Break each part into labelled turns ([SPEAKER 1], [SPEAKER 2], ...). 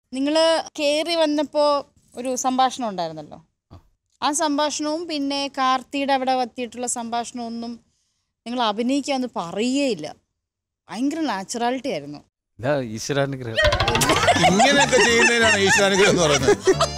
[SPEAKER 1] നിങ്ങൾ കയറി വന്നപ്പോൾ ഒരു സംഭാഷണം ഉണ്ടായിരുന്നല്ലോ ആ സംഭാഷണവും പിന്നെ കാർത്തിയുടെ അവിടെ എത്തിയിട്ടുള്ള സംഭാഷണവും ഒന്നും നിങ്ങൾ അഭിനയിക്കാന്ന് പറയുകയില്ല ഭയങ്കര നാച്ചുറാലിറ്റി ആയിരുന്നു
[SPEAKER 2] ഇതാ ഈശ്വരാനുഗ്രഹം
[SPEAKER 3] ഇങ്ങനെയൊക്കെ ചെയ്യുന്നതിനാണ് ഈശ്വരാനുഗ്രഹം എന്ന് പറയുന്നത്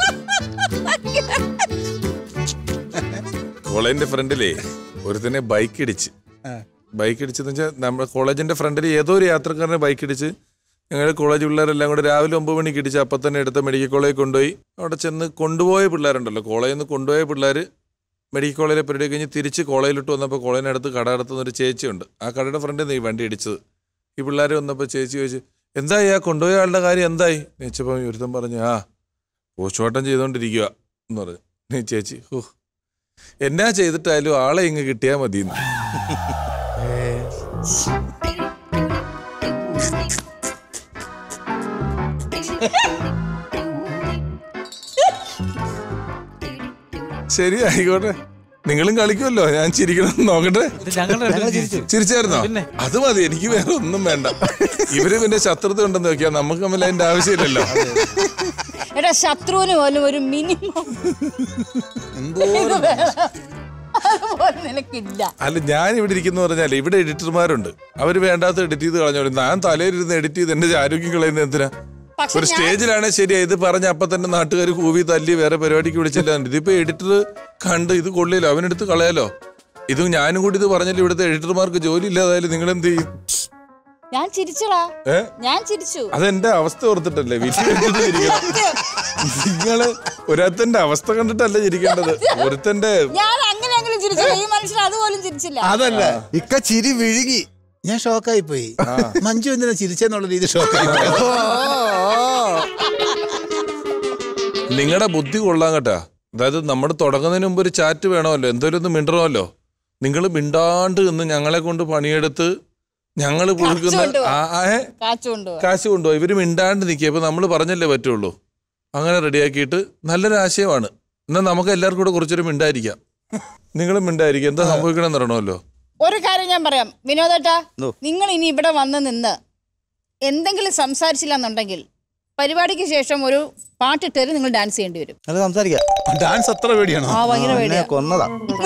[SPEAKER 4] കോളേജിന്റെ ഫ്രണ്ടിലേ ഒരുത്തനെ ബൈക്ക് ഇടിച്ച് ബൈക്ക് ഇടിച്ചെന്ന് വെച്ചാൽ നമ്മുടെ കോളേജിന്റെ ഫ്രണ്ടിൽ ഏതോ ഒരു യാത്രക്കാരനെ ബൈക്ക് ഇടിച്ച് ഞങ്ങൾ കോളേജ് പിള്ളേരെല്ലാം കൂടെ രാവിലെ ഒമ്പത് മണിക്ക് ഇടിച്ച് അപ്പം തന്നെ എടുത്ത മെഡിക്കൽ കോളേജിൽ കൊണ്ടുപോയി അവിടെ ചെന്ന് കൊണ്ടുപോയ പിള്ളേരുണ്ടല്ലോ കോളേജിൽ നിന്ന് കൊണ്ടുപോയ പിള്ളേർ മെഡിക്കൽ കോളേജിലെ പരിപാടി കഴിഞ്ഞ് തിരിച്ച് കോളേജിലിട്ട് വന്നപ്പോൾ കോളേജിനടുത്ത് കട നടത്തുന്ന ഒരു ചേച്ചിയുണ്ട് ആ കടയുടെ ഫ്രണ്ടിൽ നിന്ന് ഈ വണ്ടി ഇടിച്ചത് ഈ പിള്ളേർ വന്നപ്പോൾ ചേച്ചി ചോദിച്ചു എന്തായി ആ കൊണ്ടുപോയ ആളുടെ കാര്യം എന്തായി എന്ന് വെച്ചപ്പോൾ ഒരുത്തൻ പറഞ്ഞു ആ പോസ്റ്റ്മോർട്ടം ചെയ്തുകൊണ്ടിരിക്കുക എന്ന് പറഞ്ഞു നീ ചേച്ചി ഹോ എന്നാ ചെയ്തിട്ടായാലും ആളെ ഇങ്ങ് കിട്ടിയാൽ മതിയെന്ന് ശരി ആയിക്കോട്ടെ നിങ്ങളും കളിക്കുമല്ലോ ഞാൻ ചിരിക്കണം എന്ന് നോക്കട്ടെ
[SPEAKER 2] ഇത് ഞങ്ങളുടെ അടുത്ത് ചിരിച്ചു.
[SPEAKER 4] ചിരിച്ചായിരുന്നോ
[SPEAKER 2] പിന്നെ.
[SPEAKER 4] അത് മതി എനിക്ക് വേറെ ഒന്നും വേണ്ട ഇവര് പിന്നെ ശത്രുത ഉണ്ടെന്ന് വെക്കാം നമുക്ക് തമ്മിൽ അതിന്റെ ആവശ്യമില്ലല്ലോ
[SPEAKER 1] എടാ ശത്രുവിന് പോലും ഒരു മിനിമം അതുപോലെ നിനക്കില്ല
[SPEAKER 4] അല്ല ഞാൻ ഇവിടെ ഇരിക്കുന്ന പറഞ്ഞാൽ ഇവിടെ എഡിറ്റർമാരുണ്ട് അവര് വേണ്ടാത്ത എഡിറ്റ് ചെയ്ത് കളഞ്ഞോളൂ ഞാൻ തലയിലിരുന്ന് എഡിറ്റ് ചെയ്ത് എന്റെ ആരോഗ്യം കളയുന്നത് എന്തിനാ
[SPEAKER 1] പക്ഷെ
[SPEAKER 4] ഒരു സ്റ്റേജിലാണെങ്കിൽ ശരി ഇത് പറഞ്ഞ അപ്പൊ തന്നെ നാട്ടുകാർ കൂവി തല്ലി വേറെ പരിപാടിക്ക് വിളിച്ചില്ല ഇതിപ്പോ എഡിറ്റർ കണ്ട് ഇത് കൊള്ളില്ല അവനെടുത്ത് കളയാലോ ഇത് ഞാനും കൂടി ഇത് പറഞ്ഞാലും ഇവിടുത്തെ എഡിറ്റർമാർക്ക് ജോലി ഇല്ലാതായാലും നിങ്ങൾ എന്ത് ചെയ്യും
[SPEAKER 1] ഞാൻ ചിരിച്ചടാ
[SPEAKER 4] ഏ
[SPEAKER 1] ഞാൻ ചിരിച്ചു
[SPEAKER 4] അതെന്റെ അവസ്ഥ ഓർത്തിട്ടല്ലേ വീട്ടിൽ വെച്ചിട്ട് ചിരിക്കണം നിങ്ങള് ഒരുത്തന്റെ അവസ്ഥ കണ്ടിട്ടല്ല ചിരിക്കേണ്ടത് ഒരുത്തന്റെ
[SPEAKER 1] ഞാൻ അങ്ങനെയെങ്കിലും ചിരിച്ചില്ല ഈ മനുഷ്യൻ അതുപോലും ചിരിച്ചില്ല
[SPEAKER 3] അതല്ല
[SPEAKER 5] ഇക്ക ചിരി വിഴുകി
[SPEAKER 3] ഞാൻ ഷോക്കായി പോയി മഞ്ജു എന്തിനാ ചിരിച്ചെന്നുള്ള രീതി ഷോക്കായി പോയി
[SPEAKER 4] നിങ്ങളുടെ ബുദ്ധി കൊള്ളാൻ കേട്ടാ അതായത് നമ്മൾ തുടങ്ങുന്നതിന് മുമ്പ് ഒരു ചാറ്റ് വേണമല്ലോ എന്തോരം ഒന്ന് മിണ്ടണമല്ലോ നിങ്ങൾ മിണ്ടാണ്ട് എന്ന് ഞങ്ങളെ കൊണ്ട് പണിയെടുത്ത് ഞങ്ങൾ പുഴുക്കുന്ന
[SPEAKER 1] കൊണ്ടുപോവാ.
[SPEAKER 4] ആ ആ, ഏ?
[SPEAKER 1] കാച്ചു കൊണ്ടുപോവാ
[SPEAKER 4] കാശ് കൊണ്ടുപോയി ഇവര് മിണ്ടാണ്ട് നിൽക്കുക അപ്പൊ നമ്മൾ പറഞ്ഞല്ലേ പറ്റുള്ളൂ അങ്ങനെ റെഡിയാക്കിയിട്ട് നല്ലൊരു ആശയമാണ് എന്നാൽ നമുക്ക് എല്ലാവർക്കും കൂടെ കുറച്ചൊരു മിണ്ടായിരിക്കാം നിങ്ങൾ മിണ്ടായിരിക്കും എന്താ സംഭവിക്കണം എന്നറിയണമല്ലോ
[SPEAKER 1] ഒരു കാര്യം ഞാൻ പറയാം വിനോദേട്ടാ നിങ്ങൾ ഇനി ഇവിടെ വന്ന് നിന്ന് എന്തെങ്കിലും സംസാരിച്ചില്ല എന്നുണ്ടെങ്കിൽ പരിപാടിക്ക് ശേഷം ഒരു പാട്ടിട്ടേര് നിങ്ങൾ ഡാൻസ് ചെയ്യേണ്ടി വരും
[SPEAKER 5] അത് സംസാരിക്കാം
[SPEAKER 3] ഡാൻസ് അത്ര പേടിയാണോ
[SPEAKER 1] ആ ഭയങ്കര
[SPEAKER 5] എന്നെ
[SPEAKER 1] പേടിയാ
[SPEAKER 5] കൊന്നതാ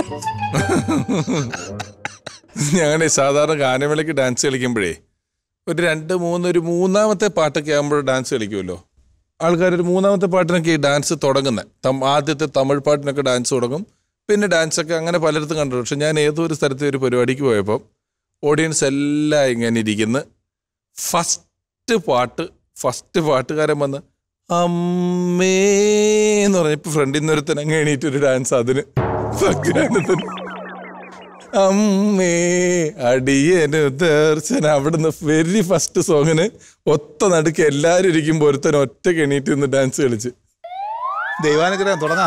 [SPEAKER 4] ഞങ്ങളുടെ സാധാരണ ഗാനമേളയ്ക്ക് ഡാൻസ് കളിക്കുമ്പോഴേ ഒരു രണ്ട് മൂന്ന് ഒരു മൂന്നാമത്തെ പാട്ടൊക്കെ ആകുമ്പോൾ ഡാൻസ് കളിക്കുമല്ലോ ആൾക്കാർ ഒരു മൂന്നാമത്തെ പാട്ടിനൊക്കെ ഈ ഡാൻസ് തുടങ്ങുന്നത് ആദ്യത്തെ തമിഴ് പാട്ടിനൊക്കെ ഡാൻസ് തുടങ്ങും പിന്നെ ഡാൻസൊക്കെ അങ്ങനെ പലയിടത്തും കണ്ടു പക്ഷെ ഞാൻ ഏതോ ഒരു സ്ഥലത്തെ ഒരു പരിപാടിക്ക് പോയപ്പോൾ ഓഡിയൻസ് എല്ലാം ഇങ്ങനെ ഇരിക്കുന്നു ഫസ്റ്റ് പാട്ട് ഫസ്റ്റ് പാട്ടുകാരൻ വന്ന് അമ്മേ എന്ന് പറഞ്ഞ ഇപ്പൊ ഫ്രണ്ടിൽ നിന്ന് ഒരുത്തൻ അങ്ങ് എണീറ്റ് ഒരു ഡാൻസ് അതിന് ഭഗവാനത്തിന് അമ്മേ അടിയന് ദർശന അവിടുന്ന് വെരി ഫസ്റ്റ് സോങ്ങിന് ഒത്ത നടുക്ക് എല്ലാരും ഇരിക്കുമ്പോ ഒരുത്തൻ ഒറ്റ എണീറ്റ് നിന്ന് ഡാൻസ് കളിച്ച്
[SPEAKER 3] ദൈവാനുഗ്രഹം തുടങ്ങാം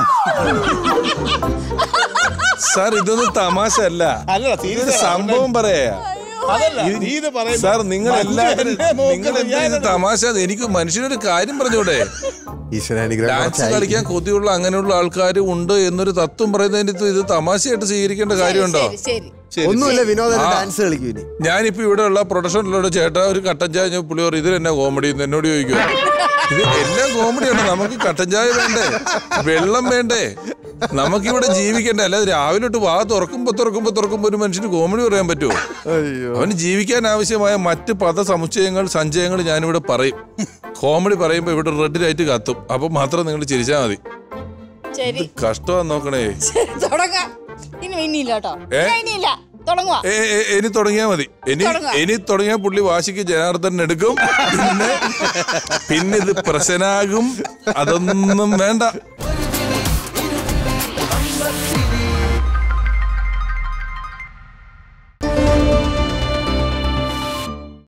[SPEAKER 4] സാർ ഇതൊന്നും തമാശ അല്ല
[SPEAKER 3] അല്ലടാ, serious
[SPEAKER 4] ഇതൊരു
[SPEAKER 3] ആണ്.
[SPEAKER 4] സംഭവം പറയാ
[SPEAKER 3] അതല്ല നീ ഇത് പറയുമ്പോ
[SPEAKER 4] സാർ നിങ്ങൾ
[SPEAKER 3] മഞ്ജു
[SPEAKER 4] എല്ലാവരും
[SPEAKER 3] എന്നെ നോക്കുന്നു,
[SPEAKER 4] നിങ്ങൾ എന്താ ഇത്
[SPEAKER 3] ഞാനത്
[SPEAKER 4] തമാശ എനിക്ക് മനുഷ്യനൊരു കാര്യം പറഞ്ഞൂടെ
[SPEAKER 5] ഈശ്വരാനുഗ്രഹം
[SPEAKER 4] ഡാൻസ്
[SPEAKER 5] കുറച്ചായി.
[SPEAKER 4] കളിക്കാൻ കൊതിയുള്ള അങ്ങനെയുള്ള ആൾക്കാർ ഉണ്ട് എന്നൊരു തത്വം പറയുന്നതിന് ഇത് ഇത് തമാശയായിട്ട് സ്വീകരിക്കേണ്ട കാര്യമുണ്ടോ
[SPEAKER 1] ശരി ശരി
[SPEAKER 5] ഒന്നുമില്ല വിനോദന ഡാൻസ് കളിക്കും ഇനി
[SPEAKER 4] ഞാനിപ്പോ ഇവിടെ ഉള്ള പ്രൊഡക്ഷനിലുള്ള ചേട്ടാ ഒരു കട്ടൻ ചായ ഞാൻ പുള്ളി പറയും ഇതിൽ എന്നാ കോമഡി എന്ന് എന്നോട് ചോദിക്കുക ഇത് എല്ലാം കോമഡിയാണ് നമുക്ക് കട്ടൻ ചായ വേണ്ടേ വെള്ളം വേണ്ടേ നമുക്കിവിടെ ജീവിക്കണ്ടേ അല്ലാതെ രാവിലെ തൊട്ട് വാ തുറക്കുമ്പോ തുറക്കുമ്പോ തുറക്കുമ്പോ ഒരു മനുഷ്യന് കോമഡി പറയാൻ പറ്റുമോ അവന് ജീവിക്കാൻ ആവശ്യമായ മറ്റ് പദ സമുച്ചയങ്ങൾ സഞ്ചയങ്ങൾ ഞാനിവിടെ പറയും കോമഡി പറയുമ്പോ ഇവിടെ റെഡ് ലൈറ്റ് കത്തും അപ്പൊ മാത്രം നിങ്ങൾ ചിരിച്ചാൽ മതി
[SPEAKER 1] ശരി
[SPEAKER 4] കഷ്ടമാന്ന് നോക്കണേ
[SPEAKER 1] ശരി തുടങ്ങാം ഇനി ഇനിയില്ല കേട്ടോ
[SPEAKER 4] ഏ?
[SPEAKER 1] ഇനി ഇനിയില്ല തുടങ്ങുക
[SPEAKER 4] ഏ, ഏ, ഇനി തുടങ്ങിയാ മതി ഇനി
[SPEAKER 1] തുടങ്ങാം.
[SPEAKER 4] ഇനി തുടങ്ങിയ പുള്ളി വാശിക്ക് ജനാർദ്ദൻ എടുക്കും പിന്നെ പിന്നെ ഇത് പ്രശ്നാകും അതൊന്നും വേണ്ട